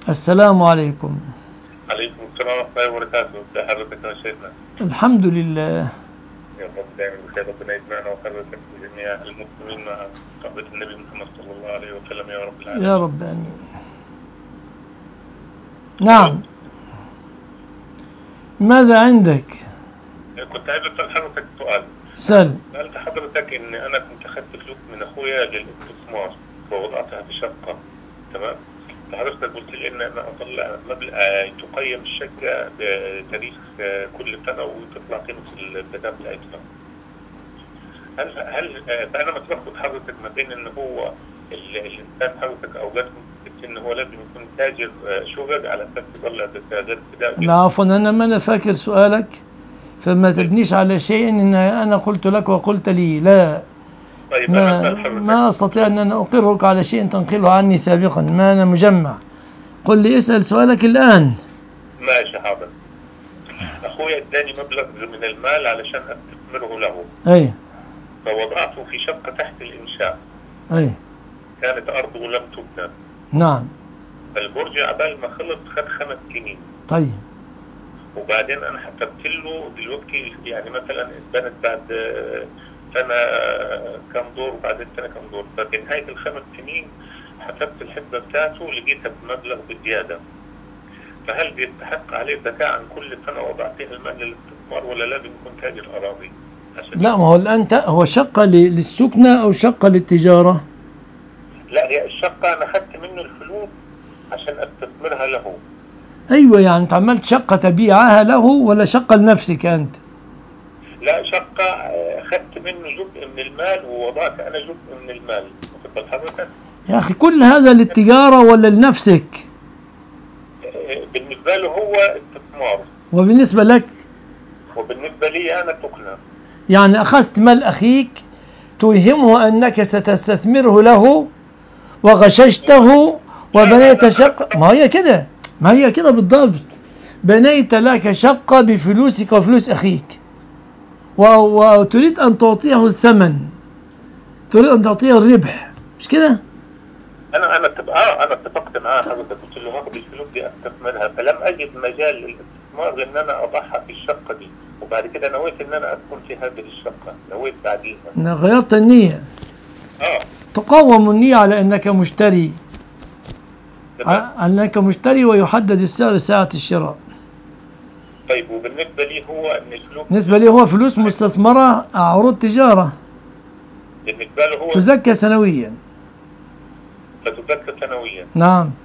السلام عليكم عليكم السلام ورحمة الله وبركاته ازي حضرتك يا شيخنا الحمد لله يا رب دائما بخير ربنا يجمعنا وحضرتك جميع المسلمين مع صحبة النبي محمد صلى الله عليه وسلم يا رب العالمين يا رب امين نعم ماذا عندك كنت عايز اسال حضرتك سؤال سل سالت حضرتك ان انا كنت اخذت فلوس من اخويا للاستثمار ووضعتها في شقه تمام فحضرتك قلت لي ان انا اطلع مبلغ آه، تقيم الشقه بتاريخ آه، كل سنه وتطلع قيمه الزكاه بتاعتها هل هل آه، فانا متلخبط حضرتك ما بين ان هو ال- الانسان حضرتك اوجات ان هو لازم يكون تاجر آه، شغل على اساس يطلع زكاه غير كده لا عفوا انا ما انا فاكر سؤالك فما تبنيش على شيء ان انا قلت لك وقلت لي لا طيب ما انا أسأل حضرتك ما استطيع ان انا اقرك على شيء تنقله عني سابقا ما انا مجمع قل لي اسال سؤالك الان ماشي حاضر اخويا اداني مبلغ من المال علشان استثمره له اي فوضعته في شقه تحت الانشاء اي كانت ارضه لم تبنى نعم فالبرج عبال ما خلص خد خمس سنين طيب وبعدين انا حسبت له دلوقتي يعني مثلا اتبنت بعد آه، سنه آه، كم دور وبعدين سنه كم دور ففي نهايه الخمس سنين حسبت الحسبه بتاعته لقيتها بمبلغ بزياده فهل بيستحق عليه زكاه عن كل سنه وضع فيها المال للاستثمار ولا لازم يكون تاجر اراضي؟ عشان لا ما هو الان ت- هو شقه ل- للسكنه او شقه للتجاره لا هي الشقه انا اخذت منه الفلوس عشان استثمرها له ايوه يعني انت عملت شقه تبيعها له ولا شقه لنفسك انت لا شقه آه، اخذت منه جزء من المال ووضعت انا جزء من المال واخد بال حضرتك؟ يا اخي كل هذا للتجاره ولا لنفسك بالنسبة له هو استثمار وبالنسبه لك وبالنسبة لي أنا تقنى يعني اخذت مال اخيك توهمه انك ستستثمره له وغششته وبنيت شقه ما هي كده ما هي كده بالضبط بنيت لك شقه بفلوسك وفلوس اخيك و- وتريد ان تعطيه الثمن تريد ان تعطيه الربح مش كده أنا أنا اتفق- آه أنا اتفقت معاه حضرتك قلت له هاخد الفلوس دي أستثمرها فلم أجد مجال للاستثمار غير إن أنا أضعها في الشقة دي وبعد كده نويت إن أنا أسكن في هذه الشقة نويت بعديها إن غيرت النيه آه تقوم النيه على انك مشتري تمام ع- انك مشتري ويحدد السعر ساعه الشراء طيب وبالنسبة لي هو إن الفلوس بالنسبه لي هو فلوس مستثمره عروض تجاره بالنسبة له هو تزكى سنويا فتزكى سنويا نعم